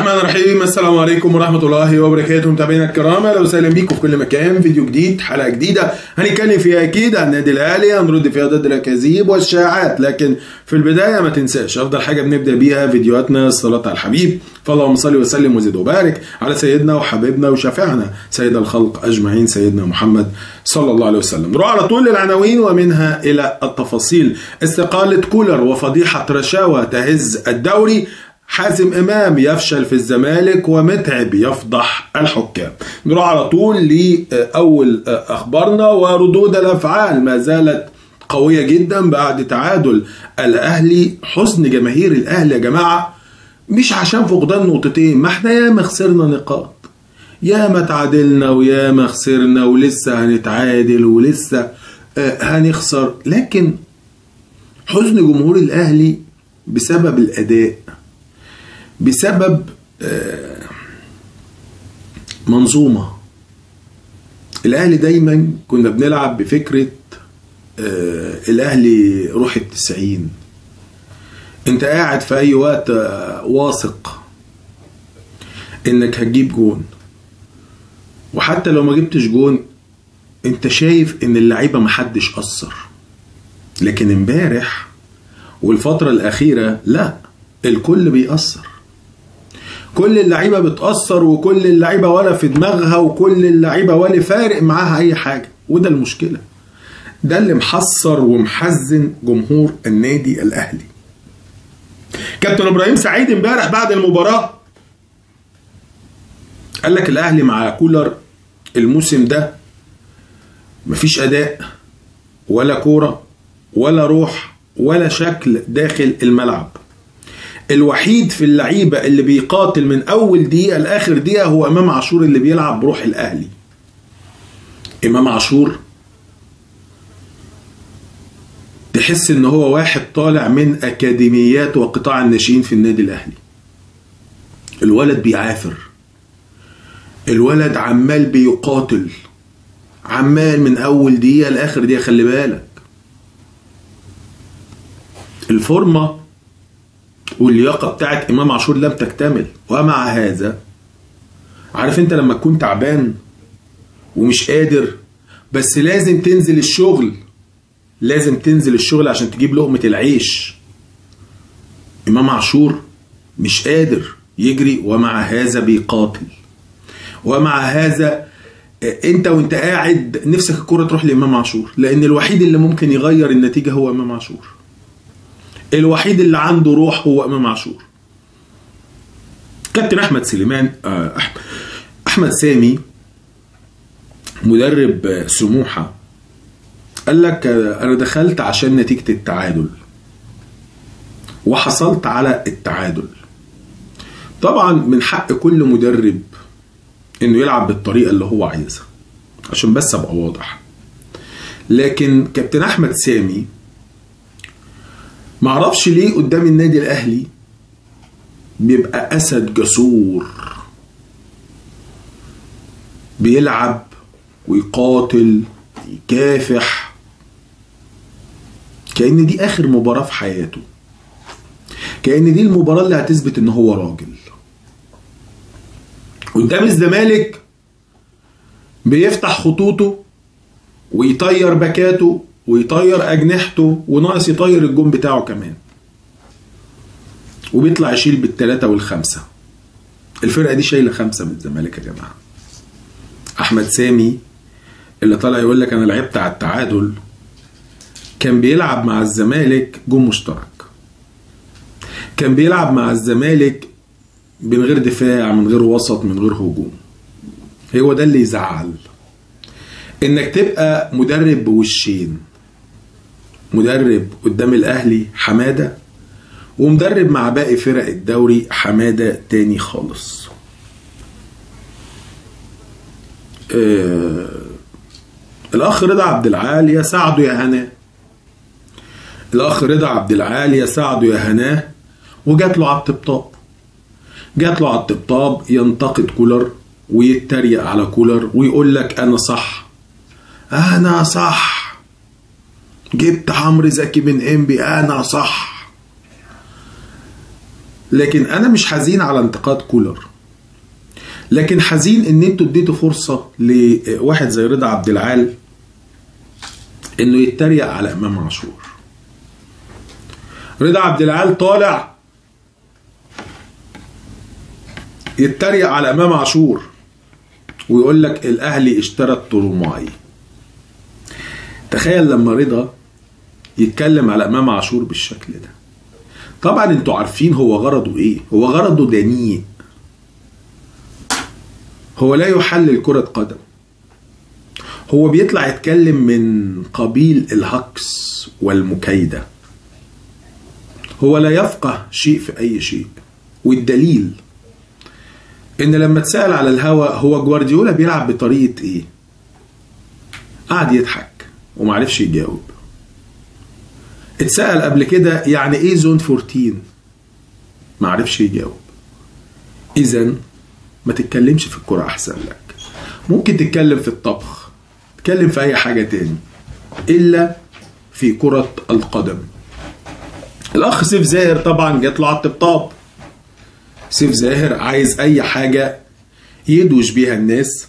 الرحمن الرحيم السلام عليكم ورحمة الله وبركاته متابعينا الكرام اهلا وسهلا بيكم في كل مكان فيديو جديد حلقة جديدة هنتكلم فيها اكيد عن النادي الاهلي هنرد فيها ضد الاكاذيب والشائعات لكن في البداية ما تنساش افضل حاجة بنبدأ بيها فيديوهاتنا الصلاة على الحبيب فاللهم صل وسلم وزد وبارك على سيدنا وحبيبنا وشفيعنا سيد الخلق اجمعين سيدنا محمد صلى الله عليه وسلم نروح على طول للعناوين ومنها الى التفاصيل استقالة كولر وفضيحة رشاوى تهز الدوري حازم امام يفشل في الزمالك ومتعب يفضح الحكام نروح على طول لاول اخبارنا وردود الافعال ما زالت قويه جدا بعد تعادل الاهلي حزن جماهير الاهلي يا جماعه مش عشان فقدان نقطتين ما احنا ياما خسرنا نقاط ياما تعادلنا وياما خسرنا ولسه هنتعادل ولسه هنخسر لكن حزن جمهور الاهلي بسبب الاداء بسبب منظومة الأهلي دايما كنا بنلعب بفكرة الأهلي روح التسعين انت قاعد في أي وقت واثق انك هتجيب جون وحتى لو ما جبتش جون انت شايف ان اللعيبة محدش أثر لكن امبارح والفترة الأخيرة لا الكل بيأثر كل اللعيبه بتاثر وكل اللعيبه ولا في دماغها وكل اللعيبه ولا فارق معاها اي حاجه وده المشكله ده اللي محصر ومحزن جمهور النادي الاهلي كابتن ابراهيم سعيد امبارح بعد المباراه قال لك الاهلي مع كولر الموسم ده مفيش اداء ولا كوره ولا روح ولا شكل داخل الملعب الوحيد في اللعيبه اللي بيقاتل من اول دقيقه لاخر دقيقه هو امام عاشور اللي بيلعب بروح الاهلي امام عاشور تحس ان هو واحد طالع من اكاديميات وقطاع الناشئين في النادي الاهلي الولد بيعافر الولد عمال بيقاتل عمال من اول دقيقه لاخر دقيقه خلي بالك الفورمه واللياقه بتاعت امام عاشور لم تكتمل ومع هذا عارف انت لما تكون تعبان ومش قادر بس لازم تنزل الشغل لازم تنزل الشغل عشان تجيب لقمة العيش امام عاشور مش قادر يجري ومع هذا بيقاتل ومع هذا انت وانت قاعد نفسك الكرة تروح لامام عاشور لان الوحيد اللي ممكن يغير النتيجة هو امام عاشور الوحيد اللي عنده روح هو امام عاشور كابتن احمد سليمان احمد سامي مدرب سموحه قال لك انا دخلت عشان نتيجه التعادل وحصلت على التعادل طبعا من حق كل مدرب انه يلعب بالطريقه اللي هو عايزها عشان بس ابقى واضح لكن كابتن احمد سامي معرفش ليه قدام النادي الاهلي بيبقى اسد جسور بيلعب ويقاتل يكافح كأن دي آخر مباراة في حياته كأن دي المباراة اللي هتثبت إن هو راجل قدام الزمالك بيفتح خطوطه ويطير باكاته ويطير اجنحته وناقص يطير الجون بتاعه كمان وبيطلع يشيل بالثلاثه والخمسه الفرقه دي شايله خمسه من الزمالك يا جماعه احمد سامي اللي طالع يقول لك انا لعبت على التعادل كان بيلعب مع الزمالك جون مشترك كان بيلعب مع الزمالك من غير دفاع من غير وسط من غير هجوم هو ده اللي يزعل انك تبقى مدرب بوشين مدرب قدام الاهلي حماده ومدرب مع باقي فرق الدوري حماده تاني خالص آه الاخ رضا عبد العال يا سعده يا هناه الاخ رضا عبد العال يا سعده يا هناه وجات له على الطبطاب جات له على الطبطاب ينتقد كولر ويتريق على كولر ويقول لك انا صح انا صح جبت عمرو زكي من انبي انا صح لكن انا مش حزين على انتقاد كولر لكن حزين ان انتوا اديتوا فرصه لواحد زي رضا عبد العال انه يتريق على امام عاشور رضا عبد العال طالع يتريق على امام عاشور ويقول لك الاهلي اشترى الطرماي تخيل لما رضا يتكلم على امام عاشور بالشكل ده طبعا انتوا عارفين هو غرضه ايه هو غرضه دنيء هو لا يحلل كرة قدم هو بيطلع يتكلم من قبيل الهكس والمكايدة هو لا يفقه شيء في أي شيء والدليل إن لما اتسأل على الهوا هو جوارديولا بيلعب بطريقة إيه؟ قعد يضحك ومعرفش يجاوب اتسأل قبل كده يعني إيه زون 14 معرفش يجاوب إذا ما تتكلمش في الكرة أحسن لك ممكن تتكلم في الطبخ تتكلم في أي حاجة تاني إلا في كرة القدم الأخ سيف زاهر طبعا جات له على الطبطاب سيف زاهر عايز أي حاجة يدوش بيها الناس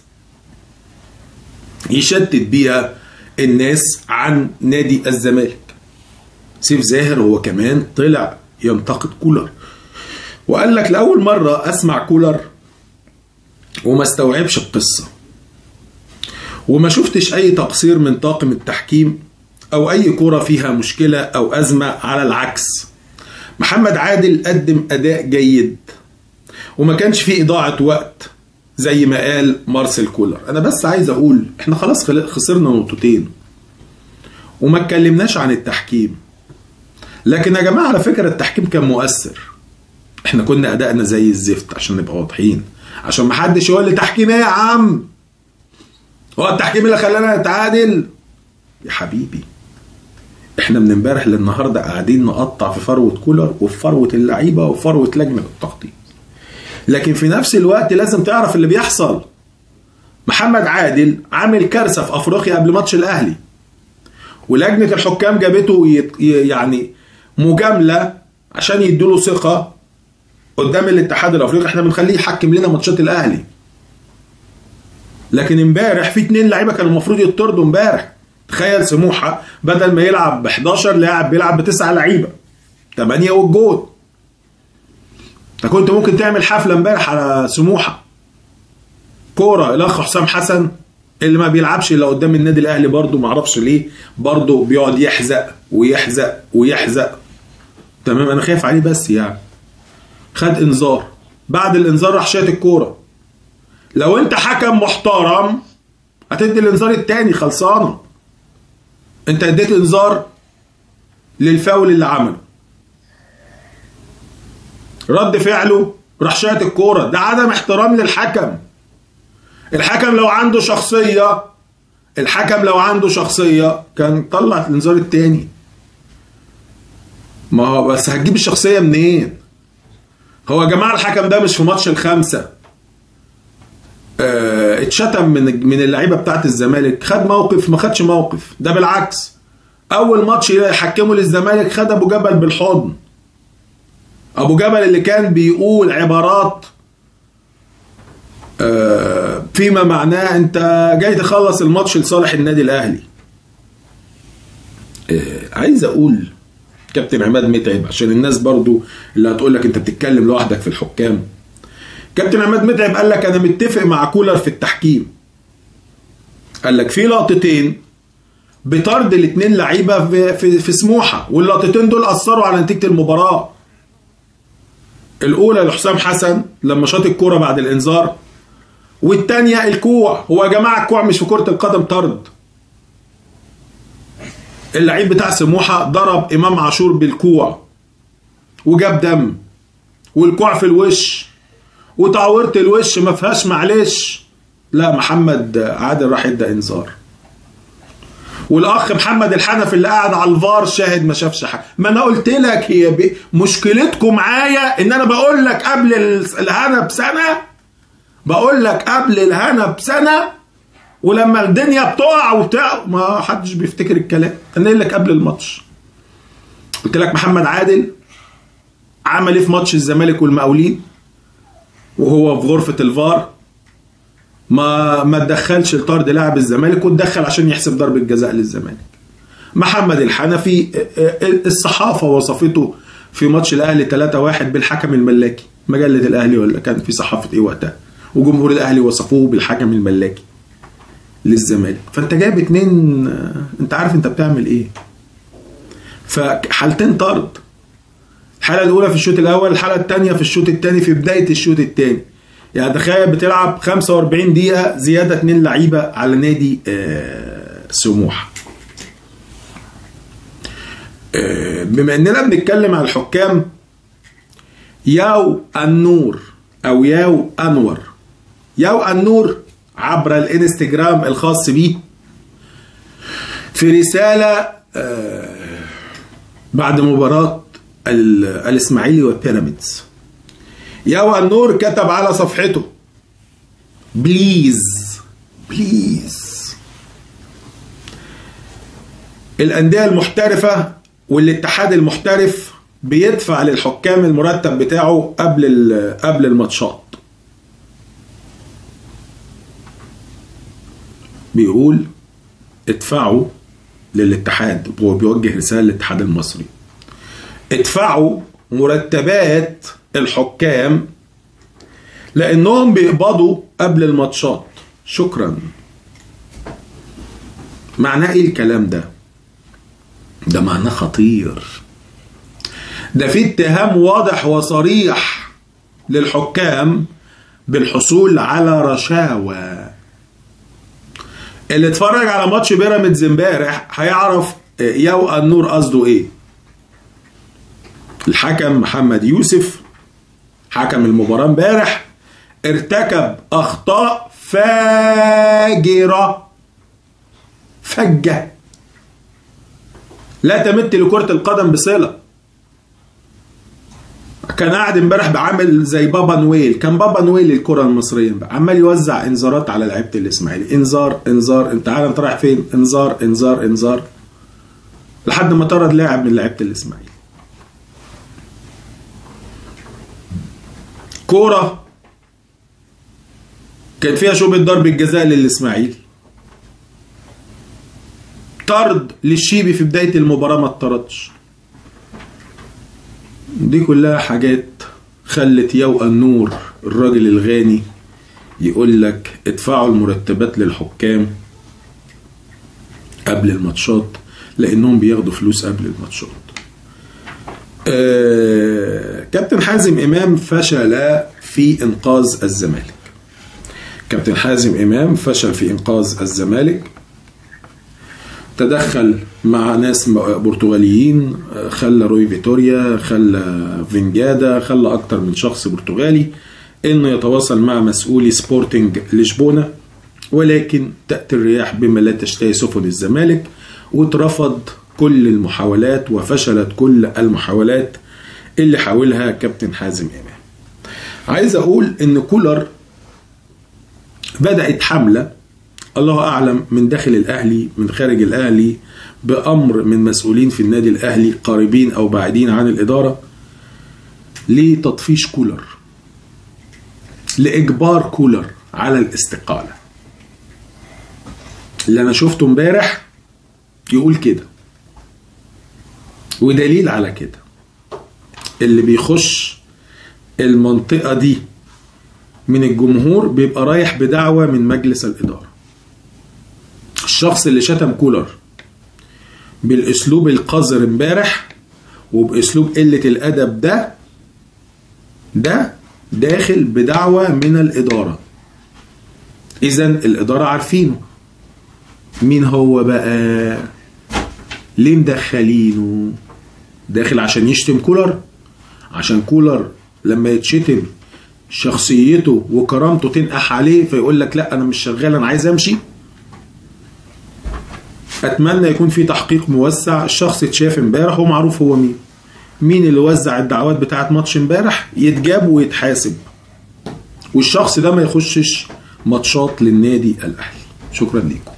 يشتت بيها الناس عن نادي الزمالك سيف زاهر هو كمان طلع ينتقد كولر وقال لك لأول مرة أسمع كولر وما استوعبش القصة وما شفتش أي تقصير من طاقم التحكيم أو أي كرة فيها مشكلة أو أزمة على العكس محمد عادل قدم أداء جيد وما كانش فيه إضاعة وقت زي ما قال مارسيل كولر أنا بس عايز أقول إحنا خلاص خسرنا نقطتين وما اتكلمناش عن التحكيم لكن يا جماعة على فكرة التحكيم كان مؤثر احنا كنا أدائنا زي الزفت عشان نبقى واضحين عشان ما حدش يقول لي تحكيم ايه يا عم هو التحكيم اللي خلانا نتعادل يا حبيبي احنا من امبارح للنهارده قاعدين نقطع في فروه كولر وفي فروه اللعيبه وفي فروه لجنه التخطيط لكن في نفس الوقت لازم تعرف اللي بيحصل محمد عادل عامل كارثه في افريقيا قبل ماتش الاهلي ولجنه الحكام جابته يعني مجامله عشان يدوا ثقه قدام الاتحاد الافريقي احنا بنخليه يحكم لنا ماتشات الاهلي لكن امبارح في اتنين لعيبه كانوا المفروض يطردوا امبارح تخيل سموحه بدل ما يلعب ب 11 لاعب بيلعب بتسعه لعيبه 8 والجول انت كنت ممكن تعمل حفله امبارح على سموحه كوره الاخ حسام حسن اللي ما بيلعبش الا قدام النادي الاهلي برضه ما اعرفش ليه برضه بيقعد يحزق ويحزق ويحزق تمام انا خايف عليه بس يعني خد انذار بعد الانذار راح شاط الكوره لو انت حكم محترم هتدي الانذار التاني خلصانه انت اديت انذار للفاول اللي عمله رد فعله راح شاط الكوره ده عدم احترام للحكم الحكم لو عنده شخصيه الحكم لو عنده شخصيه كان طلع الانذار التاني ما هو بس هتجيب الشخصيه منين هو يا جماعه الحكم ده مش في ماتش الخمسه اه اتشتم من من اللعيبه بتاعت الزمالك خد موقف ما خدش موقف ده بالعكس اول ماتش يحكمه للزمالك خد ابو جبل بالحضن ابو جبل اللي كان بيقول عبارات اه فيما معناه انت جاي تخلص الماتش لصالح النادي الاهلي اه عايز اقول كابتن عماد متعب عشان الناس برضو اللي هتقول لك انت بتتكلم لوحدك في الحكام كابتن عماد متعب قال لك انا متفق مع كولر في التحكيم قال لك في لقطتين بطرد الاثنين لعيبه في, في, في سموحه واللقطتين دول اثروا على نتيجه المباراه الاولى لحسام حسن لما شاط الكوره بعد الانذار والثانيه الكوع هو يا جماعه الكوع مش في كره القدم طرد اللعيب بتاع سموحه ضرب امام عاشور بالكوع وجاب دم والكوع في الوش وتعورة الوش ما فيهاش معلش لا محمد عادل راح يدى انذار والاخ محمد الحنفي اللي قاعد على الفار شاهد ما شافش حاجه ما انا قلت لك هي بي... مشكلتكم معايا ان انا بقول لك قبل الهنا بسنه بقول لك قبل الهنا بسنه ولما الدنيا بتقع وبتاع ما حدش بيفتكر الكلام انا قايل لك قبل الماتش قلت لك محمد عادل عمل ايه في ماتش الزمالك والمقاولين وهو في غرفه الفار ما ما تدخلش لطرد لاعب الزمالك وتدخل عشان يحسب ضربه جزاء للزمالك محمد الحنفي الصحافه وصفته في ماتش الاهلي 3-1 بالحكم الملاكي مجله الاهلي ولا كان في صحافه ايه وقتها وجمهور الاهلي وصفوه بالحكم الملاكي للزمالك فانت جايب اتنين انت عارف انت بتعمل ايه فحالتين طرد الحاله الاولى في الشوط الاول الحاله الثانيه في الشوط الثاني في بدايه الشوط الثاني يعني تخيل بتلعب 45 دقيقه زياده اتنين لعيبه على نادي سموحه بما اننا بنتكلم على الحكام ياو النور او ياو انور ياو النور عبر الانستجرام الخاص بيه في رسالة بعد مباراة الاسماعيلي والبيراميدز ياو النور كتب على صفحته بليز بليز الأندية المحترفة والاتحاد المحترف بيدفع للحكام المرتب بتاعه قبل قبل الماتشات بيقول ادفعوا للاتحاد هو بيوجه رسالة للاتحاد المصري ادفعوا مرتبات الحكام لانهم بيقبضوا قبل الماتشات شكرا معناه ايه الكلام ده ده معناه خطير ده في اتهام واضح وصريح للحكام بالحصول على رشاوى اللي اتفرج على ماتش بيراميدز امبارح هيعرف يو النور قصده ايه الحكم محمد يوسف حكم المباراة امبارح ارتكب اخطاء فاجرة فجة لا تمت لكرة القدم بصلة كان قاعد امبارح بعمل زي بابا نويل كان بابا نويل الكرة المصرية بقى. عمال يوزع انذارات على لعيبة الاسماعيلي انذار انذار انت عارف انت رايح فين انذار انذار انذار لحد ما طرد لاعب من لعيبة الاسماعيلي كورة كان فيها شبهة ضرب الجزاء للاسماعيلي طرد للشيبي في بداية المباراة ما اتطردش دي كلها حاجات خلت يو النور الراجل الغني يقول لك ادفعوا المرتبات للحكام قبل الماتشات لانهم بياخدوا فلوس قبل الماتشات آه كابتن حازم امام فشل في انقاذ الزمالك كابتن حازم امام فشل في انقاذ الزمالك تدخل مع ناس برتغاليين خلى روي فيتوريا خلى فينجادا خلى اكتر من شخص برتغالي انه يتواصل مع مسؤولي سبورتنج لشبونه ولكن تاتي الرياح بما لا تشتهي سفن الزمالك واترفض كل المحاولات وفشلت كل المحاولات اللي حاولها كابتن حازم امام عايز اقول ان كولر بدات حمله الله اعلم من داخل الاهلي من خارج الاهلي بامر من مسؤولين في النادي الاهلي قريبين او بعيدين عن الاداره لتطفيش كولر لاجبار كولر على الاستقاله اللي انا شفته امبارح يقول كده ودليل على كده اللي بيخش المنطقه دي من الجمهور بيبقى رايح بدعوه من مجلس الاداره الشخص اللي شتم كولر بالاسلوب القذر امبارح وباسلوب قله الادب ده ده داخل بدعوه من الاداره اذا الاداره عارفينه مين هو بقى ليه مدخلينه داخل عشان يشتم كولر عشان كولر لما يتشتم شخصيته وكرامته تنقح عليه فيقول لك لا انا مش شغال انا عايز امشي اتمنى يكون في تحقيق موسع الشخص اتشاف امبارح ومعروف هو مين مين اللي وزع الدعوات بتاعت ماتش امبارح يتجاب ويتحاسب والشخص ده ما يخشش ماتشات للنادي الاهلي شكرا لكم